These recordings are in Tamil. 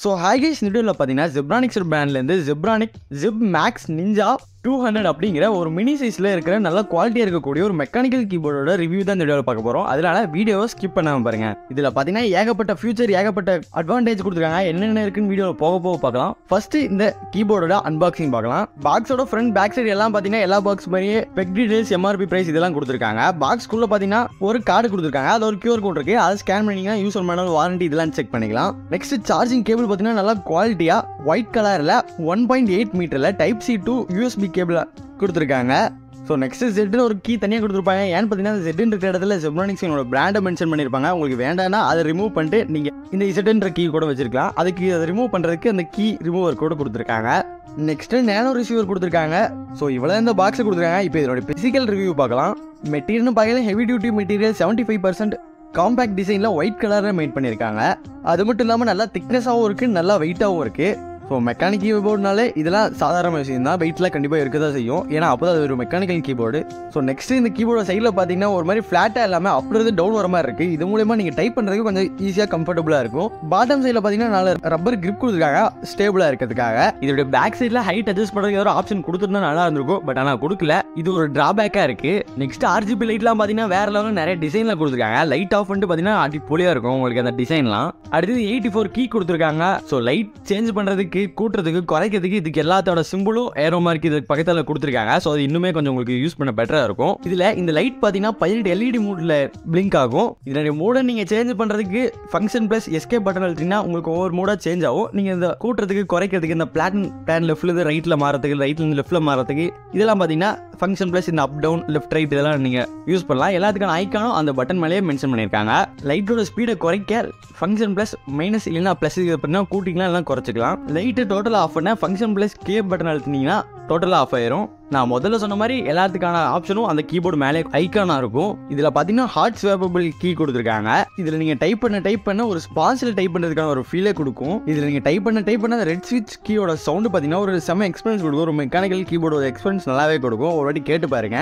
ஸோ ஹைகேஸ் வீடியோவில் பார்த்தீங்கன்னா ஜெப்ரானிக்ஸ் பிராண்ட்லேருந்து Zebronic Zeb Max Ninja two hundred அப்படிங்கிற ஒரு மினி சைஸில் இருக்கிற நல்ல குவாலிட்டியாக இருக்கக்கூடிய ஒரு மெக்கானிக்கல் கீபோர்டோட ரிவ்யூ தான் இந்த வீடியோவில் பார்க்க போகிறோம் அதனால வீடியோவை ஸ்கிப் பண்ணாமல் பாருங்க இதில் பார்த்தீங்கன்னா ஏகப்பட்ட ஃபியூச்சர் ஏகப்பட்ட அட்வான்டேஜ் கொடுத்துருக்காங்க என்னென்ன இருக்குன்னு வீடியோவில் போக போக பார்க்கலாம் ஃபர்ஸ்ட் இந்த கீபோர்டோட அன்பாக்சிங் பார்க்கலாம் பாக்ஸோட ஃப்ரண்ட் பேக் சைடு எல்லாம் பார்த்தீங்கன்னா எல்லா பாக்ஸ் மாதிரியே பெக் டீடைல்ஸ் எம்ஆர்பி பிரைஸ் இதெல்லாம் கொடுத்துருக்காங்க பாக்ஸ்க்குள்ள பார்த்தீங்கன்னா ஒரு கார்டு கொடுத்துருக்காங்க அது ஒரு கியூஆர் கோட் இருக்கு அதை ஸ்கேன் பண்ணிங்கன்னா யூசர் மேனுவல் வாரண்டி இதெல்லாம் செக் பண்ணிக்கலாம் நெக்ஸ்ட் சார்ஜிங் கேபிள் பார்த்தீங்கன்னா நல்லா குவாலிட்டியாக ஒயிட் கலரில் ஒன் பாயிண்ட் எயிட் மீட்டரில் type C to USB cable கொடுத்துருக்காங்க ஸோ நெக்ஸ்ட் ஜெட்னு ஒரு கீ தனியாக கொடுத்துருப்பாங்க ஏன்னு பார்த்தீங்கன்னா ஜெட்னு இருக்கிற இடத்துல ஜெப்ரானிக்ஸ் என்னோட பிராண்டை மென்ஷன் பண்ணியிருப்பாங்க உங்களுக்கு வேண்டாம்னா அதை ரிமூவ் பண்ணிட்டு நீங்கள் இந்த இசட்டுன்ற கீ கூட வச்சிருக்கலாம் அதுக்கு அதை ரிமூவ் பண்ணுறதுக்கு அந்த கீ ரிமூவர் கூட கொடுத்துருக்காங்க நெக்ஸ்ட் நேனோ ரிசீவர் கொடுத்துருக்காங்க ஸோ இவ்வளோ இந்த பாக்ஸை கொடுத்துருக்காங்க இப்போ இதோட பிசிக்கல் ரிவ்யூ பார்க்கலாம் மெட்டீரியல்னு பார்க்கல heavy duty material seventy five percent compact டிசைனில் ஒயிட் கலரில் மேட் பண்ணியிருக்காங்க அது மட்டும் இல்லாமல் நல்லா திக்னஸாகவும் இருக்குது நல்லா வெயிட்டாகவும் இருக்குது ஸோ மெக்கானிக் கீபோர்டுனாலே இதெல்லாம் சாதாரண விஷயம் தான் வெயிட்லாம் கண்டிப்பாக இருக்க தான் செய்யும் ஏன்னா அப்போ அது ஒரு மெக்கானிக்கல் கீபோர்டு ஸோ நெக்ஸ்ட் இந்த கீபோர்டு சைடில் பார்த்தீங்கன்னா ஒரு மாதிரி ஃப்ளாட்டாக இல்லாமல் அப்படி இருந்து டவுன் வர மாதிரி இருக்குது இது மூலயமா நீங்கள் டைப் பண்ணுறதுக்கு கொஞ்சம் ஈஸியாக கம்ஃபர்டபுளாக இருக்கும் பாட்டம் சைடில் பார்த்தீங்கன்னா நல்ல ரப்பர் கிரிப் கொடுத்துருக்காங்க ஸ்டேபிளாக இருக்கிறதுக்காக இதோட பேக் சைடில் ஹைட் அட்ஜஸ்ட் பண்ணுறதுக்கு ஒரு ஆப்ஷன் கொடுத்துருந்தா நல்லா இருந்திருக்கும் பட் ஆனால் கொடுக்கல இது ஒரு டிராபேக்காக இருக்குது நெக்ஸ்ட் ஆர்ஜிபி லைட்லாம் பார்த்தீங்கன்னா வேற லெவலில் நிறைய டிசைனில் கொடுத்துருக்காங்க லைட் ஆஃப் பண்ணிட்டு பார்த்தீங்கன்னா அடிப்பொலியாக இருக்கும் உங்களுக்கு அந்த டிசைன்லாம் அடுத்தது எயிட்டி ஃபோர் கீ கொடுத்துருக்காங்க ஸோ லைட் சேஞ்ச் பண்ணுறதுக்கு கூட்டுறதுக்கு குறைக்கிறதுக்கு இதுக்கு எல்லாத்தோட சிம்பிளும் ஏரோ மார்க் இதுக்கு பக்கத்தில் கொடுத்துருக்காங்க ஸோ அது இன்னுமே கொஞ்சம் உங்களுக்கு யூஸ் பண்ண பெட்டராக இருக்கும் இதில் இந்த லைட் பார்த்தீங்கன்னா பதினெட்டு எல்இடி மூடில் பிளிங்க் ஆகும் இதில் மூடை நீங்கள் சேஞ்ச் பண்ணுறதுக்கு ஃபங்க்ஷன் ப்ளஸ் எஸ்கே பட்டன் அழுத்திங்கன்னா உங்களுக்கு ஒவ்வொரு மூடாக சேஞ்ச் ஆகும் நீங்கள் இந்த கூட்டுறதுக்கு குறைக்கிறதுக்கு இந்த பிளான் பிளான் லெஃப்ட்லேருந்து ரைட்டில் மாறதுக்கு ரைட்லேருந்து லெஃப்ட்டில் மாறதுக்கு இதெல்லாம் பார்த்தீங்கன்னா ஃபங்க்ஷன் ப்ளஸ் இந்த அப் டவுன் லெஃப்ட் ரைட் இதெல்லாம் நீங்கள் யூஸ் பண்ணலாம் எல்லாத்துக்கான ஐக்கானும் அந்த பட்டன் மேலேயே மென்ஷன் பண்ணியிருக்காங்க லைட்டோட ஸ்பீடை குறைக்க ஃபங்க்ஷன் ப்ளஸ் மைனஸ் இல்லைன்னா ப்ளஸ் இது பண்ணால் கூட்டிக்கலாம் இல்லைனா குறைச்சிக்கலாம் லைட்டு டோட்டலாக ஆஃப் பண்ண ஃபங்க்ஷன் ப்ளஸ் கே பட்டன் அழுத்தினீங்கன்னா டோட்டலாக ஆஃப் ஆயிரும் நான் முதல்ல சொன்ன மாதிரி எல்லாத்துக்கான ஆப்ஷனும் அந்த கீபோர்டு மேலே ஐக்கானாக இருக்கும் இதில் பார்த்தீங்கன்னா ஹார்ட் ஸ்வேப்பபிள் கீ கொடுத்துருக்காங்க இதில் நீங்கள் டைப் பண்ண டைப் பண்ண ஒரு ஸ்பான்ஸில் டைப் பண்ணுறதுக்கான ஒரு ஃபீலே கொடுக்கும் இதில் நீங்கள் டைப் பண்ண டைப் பண்ண ரெட் ஸ்விட்ச் கீயோட சவுண்டு பார்த்தீங்கன்னா ஒரு செம்ம எக்ஸ்பீரியன்ஸ் கொடுக்கும் ஒரு மெக்கானிக்கல் கீபோர்டோட எக்ஸ்பீரியன்ஸ் நல்லாவே கொடுக்கும் ஒரு வாட்டி கேட்டு பாருங்க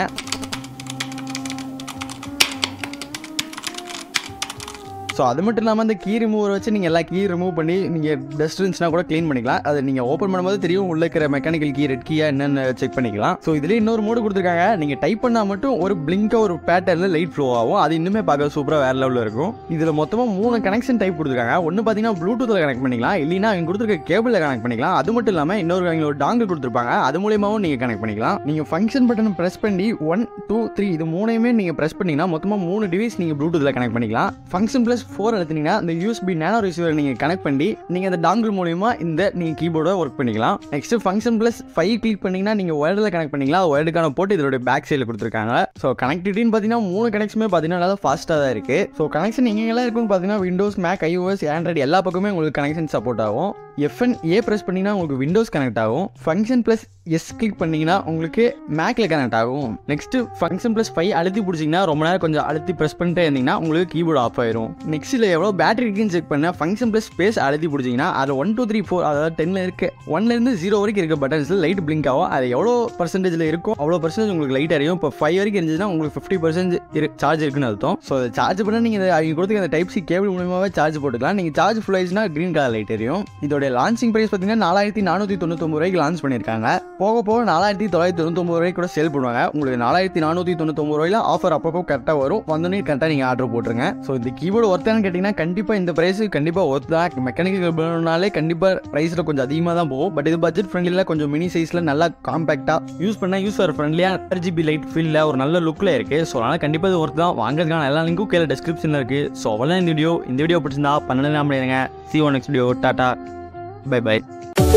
ஸோ அது மட்டும் இல்லாமல் அந்த கீ ரிமூவர் வச்சு நீங்கள் எல்லா கீ ரிமூவ் பண்ணி நீங்கள் டஸ்ட் இருந்துச்சுன்னா கூட க்ளீன் பண்ணிக்கலாம் அதை நீங்கள் ஓப்பன் பண்ணும்போது தெரியும் உள்ள இருக்கிற மெக்கானிக்கல் கீ ரெட் கீயா என்னென்னு செக் பண்ணிக்கலாம் ஸோ இதுலேயே இன்னொரு மோடு கொடுத்துருக்காங்க நீங்கள் டைப் பண்ணால் மட்டும் ஒரு பிளிங்காக ஒரு பேட்டர்னில் லைட் ஃப்ளோ ஆகும் அது இன்னுமே பார்க்க சூப்பராக வேறு லெவலில் இருக்கும் இதில் மொத்தமாக மூணு கனெக்ஷன் டைப் கொடுத்துருக்காங்க ஒன்று பார்த்தீங்கன்னா ப்ளூடூத்தில் கனெக்ட் பண்ணிக்கலாம் இல்லைனா அவங்க கொடுத்துருக்க கேபிளில் கனெக்ட் பண்ணிக்கலாம் அது மட்டும் இல்லாமல் இன்னொரு அவங்களோட டாங்கிள் கொடுத்துருப்பாங்க அது மூலியமாகவும் நீங்கள் கனெக்ட் பண்ணிக்கலாம் நீங்கள் ஃபங்க்ஷன் பட்டனை ப்ரெஸ் பண்ணி ஒன் டூ த்ரீ இது மூணையுமே நீங்கள் ப்ரெஸ் பண்ணிங்கன்னா மொத்தமாக மூணு டிவைஸ் நீங்கள் ப்ளூடூத்தில் கனெக்ட் பண்ணிக்கலாம் ஃபங்க்ஷன் ப்ளஸ் ஃபோர் எடுத்தீங்கன்னா இந்த யூஎஸ்பி நேனோ ரிசீவர் நீங்கள் கனெக்ட் பண்ணி நீங்கள் அந்த டாங்கிள் மூலியமா இந்த நீங்கள் கீபோர்டை ஒர்க் பண்ணிக்கலாம் next function plus five click பண்ணிங்கன்னா நீங்கள் ஒயர்டில் கனெக்ட் பண்ணிக்கலாம் ஒயர்டுக்கான போட்டு இதோட பேக் சைடில் கொடுத்துருக்காங்க ஸோ கனெக்டிவிட்டின்னு பார்த்தீங்கன்னா மூணு கனெக்ஷனுமே பார்த்தீங்கன்னா நல்லா ஃபாஸ்ட்டாக தான் இருக்குது ஸோ கனெக்ஷன் எங்கெல்லாம் இருக்குன்னு பார்த்தீங்கன்னா விண்டோஸ் மேக் ஐஓஎஸ் ஆண்ட்ராய்டு எல்லா பக்கமே உங்களுக்கு கனெக்ஷன் சப்போர்ட் ஆகும் எஃப்என் ஏ ப்ரெஸ் பண்ணிங்கன்னா உங்களுக்கு விண்டோஸ் கனெக்ட் ஆகும் ஃபங்க்ஷன் ப்ளஸ் எஸ் கிளிக் பண்ணிங்கன்னா உங்களுக்கு மேக்கில் கனெக்ட் ஆகும் நெக்ஸ்ட் ஃபங்க்ஷன் ப்ளஸ் ஃபைவ் அழுத்தி பிடிச்சிங்கன்னா ரொம்ப நேரம் கொஞ்சம் அழுத்தி ப்ரெஸ் பண்ணிட்டே இருந்தீங்கன்னா உங்களுக்கு கீபோர்டு ஆஃப் ஆயிரும் நெக்ஸ்ட்டில் எவ்வளோ பேட்டரி இருக்குன்னு செக் பண்ண ஃபங்க்ஷன் ப்ளஸ் ஸ்பேஸ் அழுத்தி பிடிச்சிங்கன்னா அதில் ஒன் டூ த்ரீ ஃபோர் அதாவது டென்னில் இருக்கு ஒன்லேருந்து ஜீரோ வரைக்கும் இருக்க பட்டன்ஸில் லைட் பிளிங்க் ஆகும் அது எவ்வளோ பர்சன்டேஜில் இருக்கும் அவ்வளோ பர்சன்டேஜ் உங்களுக்கு லைட் அறியும் இப்போ ஃபைவ் வரைக்கும் இருந்துச்சுன்னா உங்களுக்கு ஃபிஃப்டி பர்சன்ட் சார்ஜ் இருக்குன்னு அர்த்தம் ஸோ அதை சார்ஜ் பண்ணால் நீங்கள் அவங்க கொடுத்துக்க அந்த டைப் சி கேபிள் மூலியமாகவே சார்ஜ் போட்டுக்கலாம் நீங்கள் சார்ஜ் ஃபுல் ஆயிடுச்சுன்னா க்ரீன் கலர் லைட் எரியும் இதோட லான்ச்சிங் ப்ரைஸ் பார்த்தீங்கன்னா நாலாயிரத்தி நானூற்றி தொண்ணூத்தொம்பது ரூபாய்க்கு லான்ச் பண்ணியிருக்காங்க போக போக நாலாயிரத்தி தொள்ளாயிரத்தி தொண்ணூத்தொம்பது ரூபாய்க்கு கூட சேல் பண்ணுவாங்க உங்களுக்கு நாலாயிரத்தி நானூற்றி தொண்ணூத்தொம்பது ரூபாயில ஆஃபர் அப்பப்போ கரெக்டாக வரும் வந்தோடனே கரெக்டாக நீங்கள் ஆர்டர் போட்டுருங்க ஸோ இந்த கீபோர்டு ஒர்த்தான்னு கேட்டிங்கன்னா கண்டிப்பாக இந்த ப்ரைஸ் கண்டிப்பாக ஒர்த் தான் மெக்கானிக்கல் வேணும்னாலே கண்டிப்பாக ப்ரைஸில் கொஞ்சம் அதிகமாக தான் போகும் பட் இது பட்ஜெட் ஃப்ரெண்ட்லியில் கொஞ்சம் மினி சைஸில் நல்லா காம்பேக்டாக யூஸ் பண்ணால் யூஸர் ஃப்ரெண்ட்லியாக ஆர்ஜிபி லைட் ஃபீல்டில் ஒரு நல்ல லுக்கில் இருக்குது ஸோ அதனால் கண்டிப்பாக இது ஒர்த் தான் வாங்குறதுக்கான எல்லா லிங்க்கும் கீழே டிஸ்கிரிப்ஷனில் இருக்குது ஸோ அவ்வளோ இந்த வீடியோ இந்த வீடியோ பிடிச்சிருந்தா பன்னெண்டு நாம see one next video tata bye by